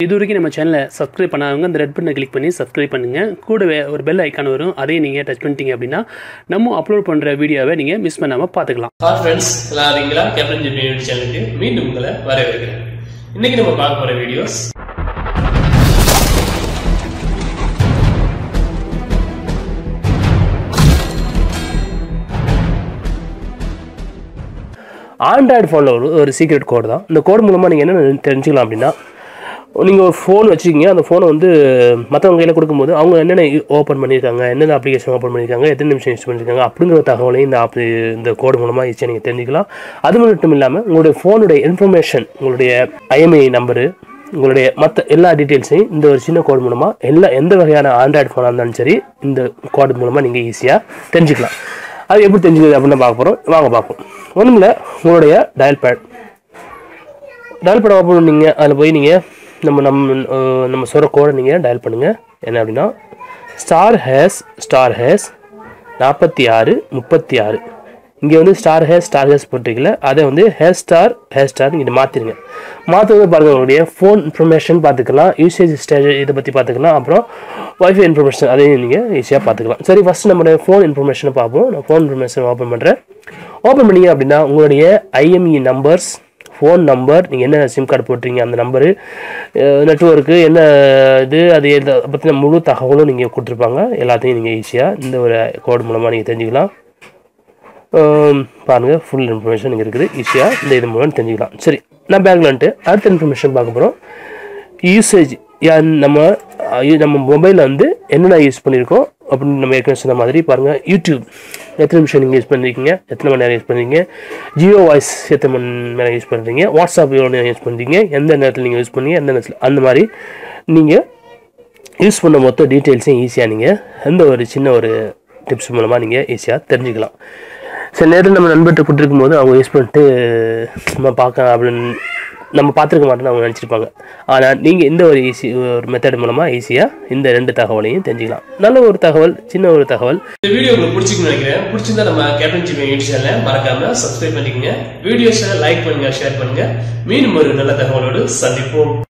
இது வரைக்கும் நம்ம சேனலை சப்ஸ்கிரைப் பண்ணாதவங்க அந்த ரெட் பட்டனை கிளிக் பண்ணி சப்ஸ்கிரைப் பண்ணுங்கள் கூடவே ஒரு பெல் ஐக்கான் வரும் அதையும் நீங்கள் டச் பண்ணிட்டீங்க அப்படின்னா நம்ம அப்லோட் பண்ணுற வீடியோவை நீங்கள் மிஸ் பண்ணாமல் பார்த்துக்கலாம் ஹாய் ஃப்ரெண்ட்ஸ் எல்லாம் இருக்கீங்களா கேப்டன் ஜிபி யூடியூப் சேனலுக்கு மீண்டும் உங்களை வரவேற்கிறேன் இன்னைக்கு நம்ம பார்க்க போற வீடியோஸ் ஆண்ட்ராய்டு ஃபோனில் ஒரு ஒரு சீக்ரெட் கோடு தான் இந்த கோடு மூலமாக நீங்கள் என்ன தெரிஞ்சுக்கலாம் அப்படின்னா நீங்கள் ஒரு ஃபோன் வச்சுக்கிங்க அந்த ஃபோனை வந்து மற்றவங்க கையில் கொடுக்கும்போது அவங்க என்னென்ன ஓப்பன் பண்ணியிருக்காங்க என்னென்ன அப்ளிகேஷன் ஓப்பன் பண்ணியிருக்காங்க எத்தனை நிமிஷம் யூஸ் பண்ணியிருக்காங்க அப்படிங்கிற தகவலையும் இந்த ஆப் இந்த கோடு மூலமாக ஈஸியாக நீங்கள் தெரிஞ்சுக்கலாம் அது மட்டும் இல்லாமல் உங்களுடைய ஃபோனுடைய இன்ஃபர்மேஷன் உங்களுடைய ஐஎம்ஐ நம்பரு உங்களுடைய மற்ற எல்லா டீட்டெயில்ஸையும் இந்த ஒரு சின்ன கோடு மூலமாக எல்லா எந்த வகையான ஆண்ட்ராய்டு ஃபோனாக இருந்தாலும் சரி இந்த கோடு மூலமாக நீங்கள் ஈஸியாக தெரிஞ்சுக்கலாம் அது எப்படி தெரிஞ்சுக்கிறது அப்படின்னு பார்க்க போகிறோம் வாங்க பார்ப்போம் ஒன்றும் இல்லை உங்களுடைய dial pad dial pad open பண்ணீங்க அதில் போய் நீங்கள் நம்ம நம்ம அஹ், நம்ம சொல்கிற கோடை நீங்கள் டயல் பண்ணுங்கள் என்ன அப்படின்னா ஸ்டார் ஹேஸ் ஸ்டார் ஹேஸ் நாற்பத்தி ஆறு முப்பத்தி ஆறு இங்கே வந்து ஸ்டார் ஹேஸ் ஸ்டார் ஹேஸ் போட்டிருக்கல அதை வந்து ஹேர் ஸ்டார் ஹேர் ஸ்டார் இங்கே மாற்றிடுங்க மாற்றுறது பாருங்கள் உங்களுடைய ஃபோன் இன்ஃபர்மேஷன் பார்த்துக்கலாம் யூசேஜ் ஸ்டேஜ் இதை பற்றி பார்த்துக்கலாம் அப்புறம் வைஃபை இன்ஃபர்மேஷன் அதையும் நீங்கள் ஈஸியாக பார்த்துக்கலாம் சரி ஃபஸ்ட்டு நம்மளுடைய ஃபோன் இன்ஃபர்மேஷனை பார்ப்போம் நான் ஃபோன் இன்ஃபர்மேஷன் ஓப்பன் பண்ணுறேன் ஓப்பன் பண்ணீங்க அப்படின்னா உங்களுடைய ஐஎம்இ நம்பர்ஸ் ஃபோன் நம்பர் நீங்கள் என்ன சிம் கார்டு போட்டிருங்க அந்த நம்பரு நெட்ஒர்க்கு என்ன இது அது எதை பற்றின முழு தகவலும் நீங்கள் கொடுத்துருப்பாங்க எல்லாத்தையும் நீங்கள் ஈஸியாக இந்த ஒரு கோடு மூலமாக நீங்கள் தெரிஞ்சுக்கலாம் ஆம், பாருங்க ஃபுல் இன்ஃபர்மேஷன் இங்கே இருக்குது ஈஸியாக இந்த இது மூலம் தெரிஞ்சுக்கலாம் சரி நான் பேக்கில் வந்துட்டு அடுத்த இன்ஃபர்மேஷன் பார்க்க போகிறோம் யூசேஜ் நம்ம அஹ், நம்ம மொபைலில் வந்து என்னென்ன யூஸ் பண்ணியிருக்கோம் அப்படின்னு நம்ம ஏற்கனவே சொன்ன மாதிரி பாருங்கள் யூடியூப் எத்தனை நிமிஷம் நீங்கள் யூஸ் பண்ணிருக்கீங்க எத்தனை மணி நேரம் யூஸ் பண்ணுறீங்க ஜியோ வாய்ஸ் எத்தனை மணி நேரம் யூஸ் பண்ணுறீங்க வாட்ஸ்அப் எவ்வளோ நேரம் யூஸ் பண்ணுறீங்க எந்த நேரத்தில் நீங்கள் யூஸ் பண்ணீங்க எந்த நேரத்தில் அந்த மாதிரி நீங்கள் யூஸ் பண்ண மொத்த டீட்டெயில்ஸையும் ஈஸியாக நீங்கள் எந்த ஒரு சின்ன ஒரு டிப்ஸ் மூலமாக நீங்கள் ஈஸியாக தெரிஞ்சுக்கலாம் சில நேரத்தில் நம்ம நண்பர்கிட்ட கொடுத்துருக்கும் போது அவங்க யூஸ் பண்ணிட்டு நம்ம பார்க்க அப்படின்னு நம்ம பார்த்துருக்க மாட்டோம்னு அவங்க நினச்சிருப்பாங்க ஆனால் நீங்கள் இந்த ஒரு ஈஸி ஒரு மெத்தட் மூலமாக ஈஸியாக இந்த ரெண்டு தகவலையும் தெரிஞ்சுக்கலாம் நல்ல ஒரு தகவல் சின்ன ஒரு தகவல் இந்த வீடியோ உங்களுக்கு பிடிச்சிருக்குன்னு நினைக்கிறேன் பிடிச்சிருந்தா நம்ம கேப்டன் ஜிபி யூடியூப் சேனலை மறக்காம சப்ஸ்கிரைப் பண்ணிக்கங்க வீடியோஸை லைக் பண்ணுங்க ஷேர் பண்ணுங்க மீண்டும் ஒரு நல்ல தகவலோடு சந்திப்போம்